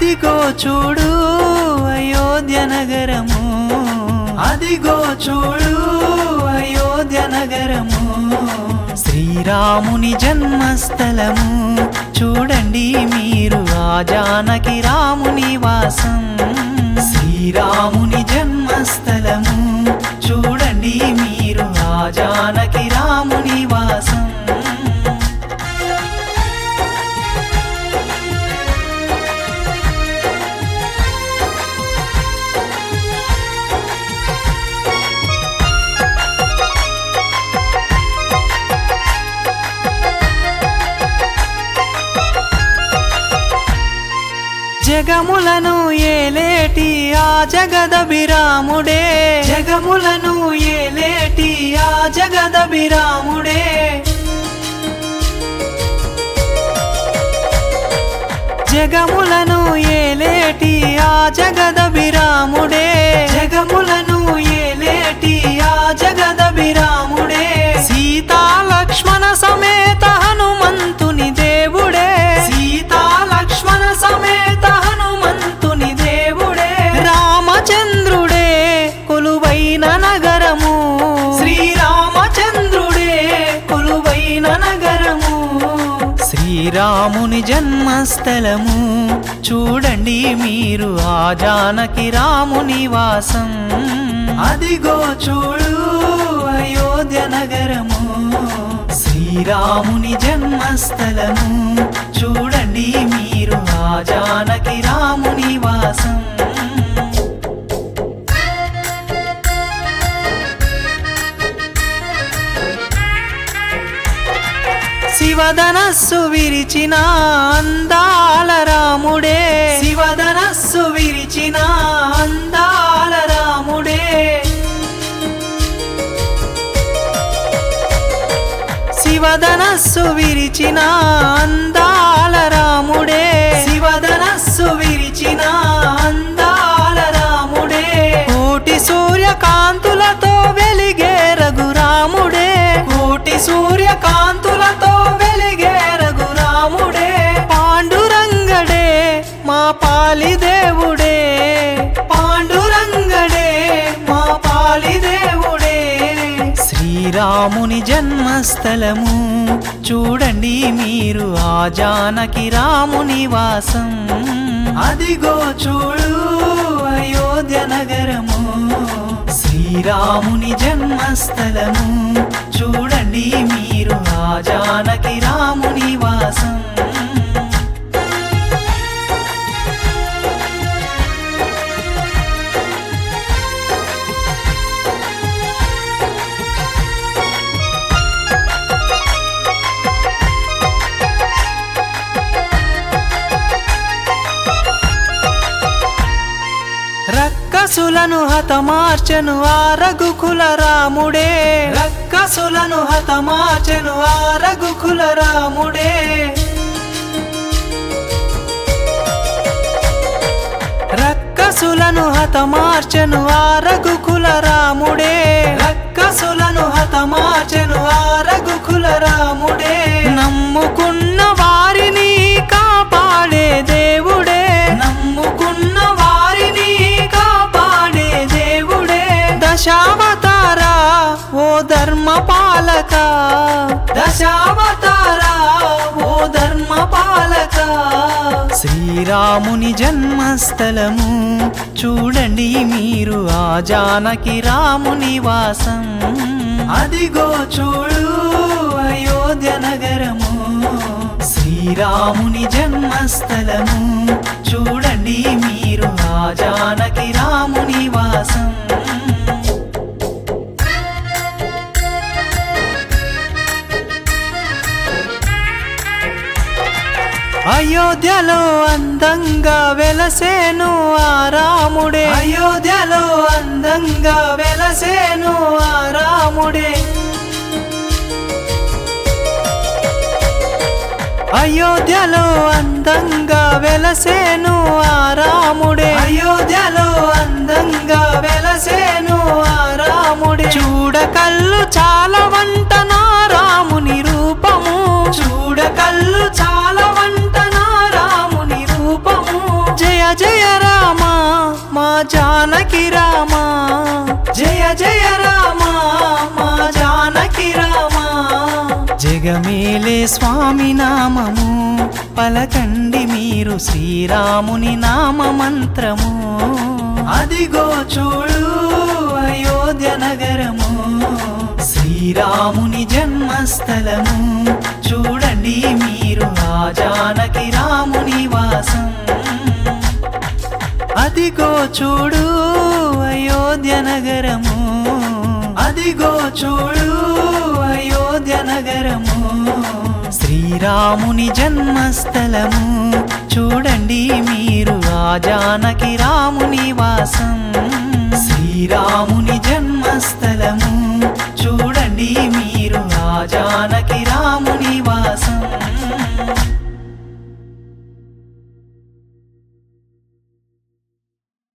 అదిగో చూడు అయోధ్య నగరము అదిగో చూడు అయోధ్య నగరము శ్రీరాముని జన్మస్థలము చూడండి మీరు ఆ జానకి రాముని వాసం శ్రీరాముని జన్మస్థలము చూడండి మీరు ఆ జానకి రాముని వాసం జగములను ఏలేటి ఆ జగదభిరాముడే జగములను ఏలేటి ఆ జగదభిరాముడే జగములను ఏలేటి ఆ జగదభిరాముడే జగములను ఏలేటి ఆ జగదభిరాముడే సీతా లక్ష్మణ సమేత హనుమంతుని దేవుడే సీతా లక్ష్మణ సమేత హనుమంతుని దేవుడే రామచంద్రుడే కొలువైన నగరము శ్రీరామచంద్రుడే కొలువైన నగరము శ్రీరాముని జన్మస్థలము చూడండి మీరు ఆ జానకి రాముని వాసం అదిగో చూడు అయోధ్య నగరము శ్రీరాముని జన్మస్థలము చూడండి మీరు ఆ జానకి రాముని వాసం శివధనస్సు విరిచిన అందాల రాముడే శివధనస్సు విరిచిన అందాల రాముడే శివధనస్సు విరిచిన అందాల రాముడే శివధనస్సు విరిచిన అందాల రాముడే కోటి సూర్యకాంతులతో వెలిగే రఘురాముడే కోటి సూర్యకాంతులతో వెలిగే రఘురాముడే పాండురంగడే మా పాలి దేవుడే పాండురంగడే మా పాలి దేవుడే శ్రీరాముని జన్మస్థలము చూడండి మీరు ఆ జానకి రాముని వాసం అదిగో చూడు అయోధ్య నగరము శ్రీరాముని జన్మస్థలము చూడండి మీరు ఆ జానకి రాముని వాసం రక్కసులను హతమార్చను ఆ రఘుకుల రాముడే రక్కసులను హతమార్చను ఆ రఘుకుల రాముడే రక్కసులను హతమార్చను ఆ రఘుకుల రాముడే రక్కసులను హతమార్చను ఆ రఘుకుల రాముడే నమ్ముకున్న వారిని కాపాడే దేవుడే నమ్ముకున్న వారిని కాపాడే దేవుడే దశావతారా ఓ ధర్మ పాలక దశావతారా ఓ ధర్మ పాలక శ్రీరాముని జన్మస్థలము చూడండి మీరు ఆ జానకి రాముని వాసం అదిగో చూడు అయోధ్య నగరము శ్రీరాముని జన్మస్థలము చూడండి మీరు ఆ జానకి రాముని వాసం అయోధ్యలో అందంగా వెలసేను ఆ రాముడే అయోధ్యలో అందంగా వెలసేను ఆ రాముడే అయోధ్యలో అందంగా వెలసేను ఆ రాముడే అయోధ్యలో అందంగా వెలసేను ఆ రాముడే చూడ కళ్ళు చాలా వంట నా రాముని రూపము చూడ కళ్ళు చాలా వంట నా రాముని రూపము జయ జానకి రామా జయ జయ రామా మా జానకి రామా జగమేలే స్వామి నామము పలకండి మీరు శ్రీరాముని నామ మంత్రము అదిగో చూడు అయోధ్య నగరము శ్రీరాముని జన్మస్థలము చూడండి మీరు ఆ జానకి రాముని వాసం అదిగో చూడు అయోధ్య నగరము అదిగో చూడు అయోధ్య నగరము శ్రీరాముని జన్మస్థలము చూడండి మీరు ఆ జానకి రాముని వాసం శ్రీరాముని జన్మస్థలము